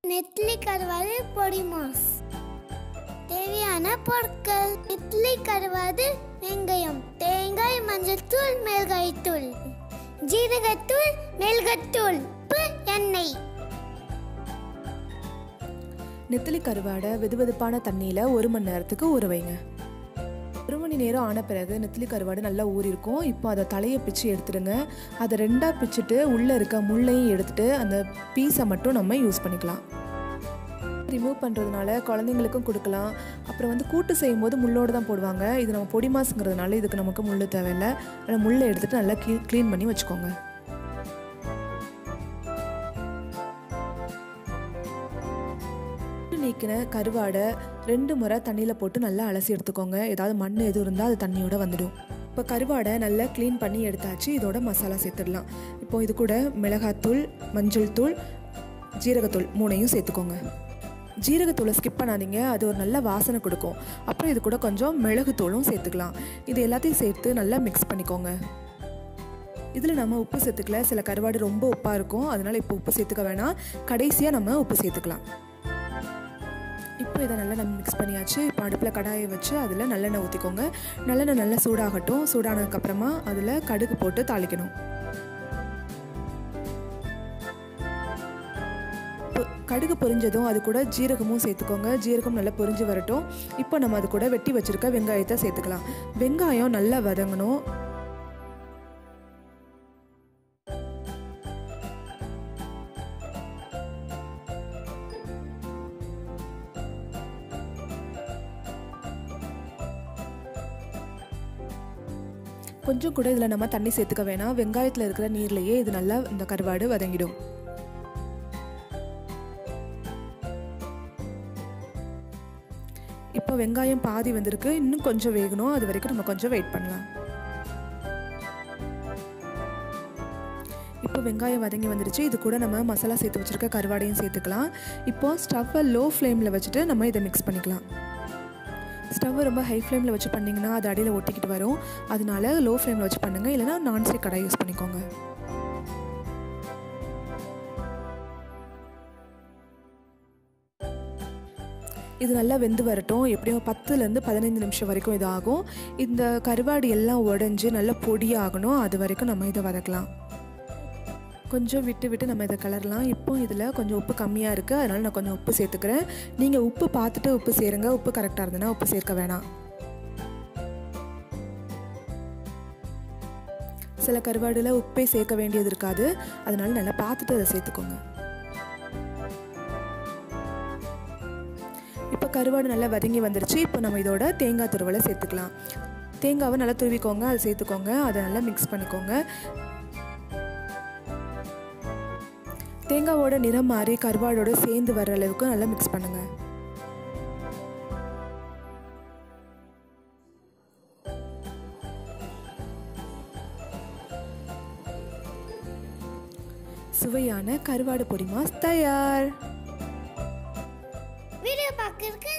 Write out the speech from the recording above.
நெத்திலி கருவாடு பொடி மாஸ் தேவையான பொருட்கள் நெத்திலி கருவாடு வெங்காயம் தேங்காய் மஞ்சள்தூள் மிளகாய்த்தூள் ஜீரகத்தூள் மிளகாத்தூள் உப்பு எண்ணெய் நெத்திலி கருவாடை வெதுவெதுப்பான தண்ணியில் ஒரு மணி நேரத்துக்கு ஊற வைங்க ஒரு மணி நேரம் ஆன பிறகு நெத்திலி கருவாடு நல்லா ஊறியிருக்கும் இப்போ அதை தலையை பிச்சு எடுத்துடுங்க அதை ரெண்டாக பிச்சுட்டு உள்ளே இருக்க முள்ளையும் எடுத்துட்டு அந்த பீஸை மட்டும் நம்ம யூஸ் பண்ணிக்கலாம் ரிமூவ் பண்ணுறதுனால குழந்தைங்களுக்கும் கொடுக்கலாம் அப்புறம் வந்து கூட்டு செய்யும்போது முள்ளோடு தான் போடுவாங்க இது நம்ம பொடி மாசுங்கிறதுனால இதுக்கு நமக்கு முள் தேவையில்லை அதனால் முள்ளை எடுத்துட்டு நல்லா க்ளீன் பண்ணி வச்சுக்கோங்க நீக்கின கருவாடை ரெண்டு முறை தண்ணியில் போட்டு நல்லா அலசி எடுத்துக்கோங்க ஏதாவது மண் எதுவும் இருந்தால் அது தண்ணியோட வந்துடும் இப்போ கருவாடை நல்லா க்ளீன் பண்ணி எடுத்தாச்சு இதோட மசாலா சேர்த்துடலாம் இப்போ இது கூட மிளகாத்தூள் மஞ்சள் தூள் ஜீரகத்தூள் மூணையும் சேர்த்துக்கோங்க ஜீரகத்தூளை ஸ்கிப் பண்ணாதீங்க அது ஒரு நல்ல வாசனை கொடுக்கும் அப்புறம் இது கூட கொஞ்சம் மிளகுத்தூளும் சேர்த்துக்கலாம் இது எல்லாத்தையும் சேர்த்து நல்லா மிக்ஸ் பண்ணிக்கோங்க இதில் நம்ம உப்பு சேர்த்துக்கல சில கருவாடு ரொம்ப உப்பாக இருக்கும் அதனால் இப்போ உப்பு சேர்த்துக்க வேணாம் கடைசியாக நம்ம உப்பு சேர்த்துக்கலாம் இப்போ இதை நல்லா நம்ம மிக்ஸ் பண்ணியாச்சு இப்போ அடுப்பில் கடாயை வச்சு அதில் நல்லெண்ணெய் ஊற்றிக்கோங்க நல்லெண்ணெய் நல்லா சூடாகட்டும் சூடானதுக்கப்புறமா அதில் கடுகு போட்டு தாளிக்கணும் பொ- கடுகு பொரிஞ்சதும் அது கூட ஜீரகமும் சேர்த்துக்கோங்க ஜீரகம் நல்லா பொரிஞ்சு வரட்டும் இப்போ நம்ம அது கூட வெட்டி வச்சிருக்க வெங்காயத்தை சேர்த்துக்கலாம் வெங்காயம் நல்லா வதங்கணும் கொஞ்சம் கூட இதில் நம்ம தண்ணி சேர்த்துக்க வேணாம் வெங்காயத்தில் இருக்கிற நீர்லேயே இது நல்லா இந்த கருவாடு வதங்கிடும் இப்போ வெங்காயம் பாதி வந்திருக்கு இன்னும் கொஞ்சம் வேகணும் அது வரைக்கும் நம்ம கொஞ்சம் வெயிட் பண்ணலாம் இப்போ வெங்காயம் வதங்கி வந்துருச்சு இது கூட நம்ம மசாலா சேர்த்து வச்சுருக்க கருவாடையும் சேர்த்துக்கலாம் இப்போ ஸ்டவ்வை லோ ஃப்ளேமில் வச்சுட்டு நம்ம இதை மிக்ஸ் பண்ணிக்கலாம் ஸ்டவ் ரொம்ப ஹை ஃப்ளேமில் வச்சு பண்ணிங்கன்னா அது அடியில் ஒட்டிக்கிட்டு வரும் அதனால லோ ஃப்ளேமில் வச்சு பண்ணுங்கள் இல்லைனா நான்ஸ்டிக் கடாய் யூஸ் பண்ணிக்கோங்க இது நல்லா வெந்து வரட்டும் எப்படியும் பத்துலேருந்து பதினைந்து நிமிஷம் வரைக்கும் இது ஆகும் இந்த கருவாடு எல்லாம் உடஞ்சி நல்லா பொடியாகணும் அது வரைக்கும் நம்ம இதை வதக்கலாம் கொஞ்சம் விட்டு விட்டு நம்ம இதை கலரலாம் இப்போ இதில் கொஞ்சம் உப்பு கம்மியாக இருக்குது அதனால் நான் கொஞ்சம் உப்பு சேர்த்துக்கிறேன் நீங்கள் உப்பு பார்த்துட்டு உப்பு சேருங்க உப்பு கரெக்டாக இருந்ததுன்னா உப்பு சேர்க்க வேணாம் சில கருவாடில் உப்பே சேர்க்க வேண்டியது இருக்காது அதனால நல்லா பார்த்துட்டு அதை சேர்த்துக்கோங்க இப்போ கருவாடு நல்லா வதங்கி வந்துருச்சு இப்போ நம்ம இதோட தேங்காய் துருவலை சேர்த்துக்கலாம் தேங்காவை நல்லா துருவிக்கோங்க அதை சேர்த்துக்கோங்க அதை நல்லா மிக்ஸ் பண்ணிக்கோங்க தேங்காவோட நிறம் மாறி கருவாடோட சேர்ந்து வர்ற அளவுக்கு நல்லா மிக்ஸ் பண்ணுங்க சுவையான கருவாடு பொடி மாஸ் தயார் வீடியோ பார்க்கறதுக்கு